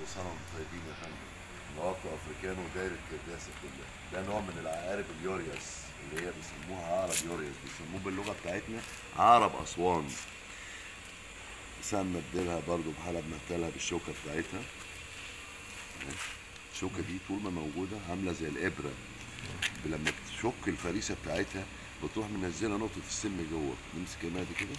كل سنه وانتم طيبين يا فندم نواقع افريكان ودايره كرداسه كلها ده نوع من العقارب اليورياس اللي هي بيسموها عقرب يورياس بيسموه باللغه بتاعتنا عقرب اسوان سام مديلها برضو بحلب مهتلها بالشوكه بتاعتها الشوكه دي طول ما موجوده عامله زي الابره لما تشك الفريسه بتاعتها بتروح منزله نقطه السم جوه نمسك الماء كده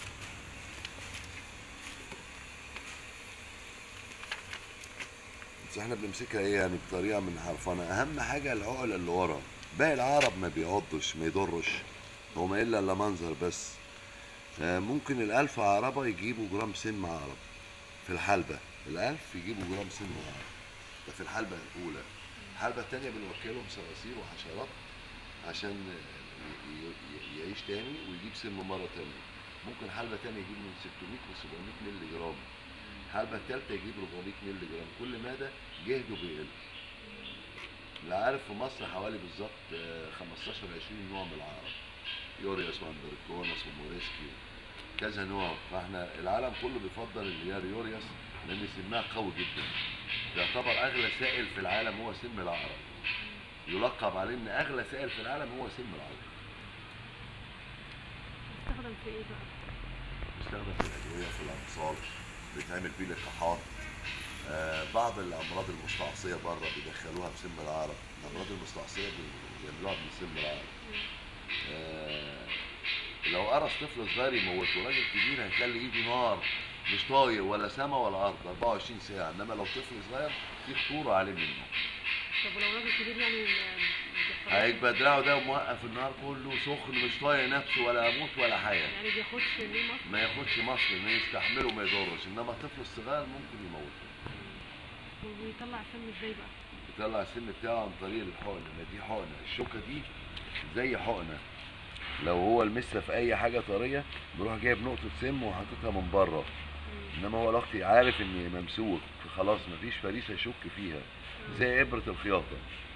بس احنا بنمسكها ايه يعني بطريقه من حرفنه اهم حاجه العقله اللي ورا باقي العرب ما بيعضش ما يضرش هو ما الا الا منظر بس آه، ممكن الالف عربه يجيبوا جرام سم عرب في الحلبه الالف يجيبوا جرام سم عرب ده في الحلبه الاولى الحلبه الثانيه بنوكلهم صراصير وحشرات عشان ي- ي- يعيش تاني ويجيب سم مره تانيه ممكن حلبه تانيه يجيب من 600 ل 700 مللي جرام الحلبة التالتة يجيب 400 مللي جرام كل مدى جهده بيقل اللي عارف في مصر حوالي بالظبط آه، 15 20 نوع من العقرب يوريوس واندركونس وموريسكي كذا نوع فاحنا العالم كله بيفضل اللي هي اليوريوس لان سمها قوي جدا يعتبر اغلى سائل في العالم هو سم العقرب يلقب عليه ان اغلى سائل في العالم هو سم العقرب بيستخدم في ايه بقى؟ بيستخدم في الادويه في الامصال بيتعمل بيه لقاحات آه بعض الامراض المستعصيه بره بيدخلوها بسم العقرب الامراض المستعصيه بي- بيعملوها بسم العقرب آه لو قرص طفل صغير يموته راجل كبير هيخلي ايده نار مش طاير ولا سما ولا ارض 24 ساعه انما لو طفل صغير في خطوره عليه منه طب ولو راجل كبير يعني م- بيخرج- هيبقى دراعه ده موقف النهار كله سخن مش طايق نفسه ولا اموت ولا حياه يعني بياخدش ليه مصر ما ياخدش مصر انه يستحمله ما يضرش انما الطفل الصغير ممكن يموته وبيطلع سم ازاي بقى؟ بيطلع السم بتاعه عن طريق الحقنه ما دي حقنه الشوكه دي زي حقنه لو هو لمسها في اي حاجه طريه بيروح جايب نقطه سم وحاططها من بره انما هو الاخت عارف ان ممسوك خلاص مفيش فريسه يشك فيها زي ابره الخياطه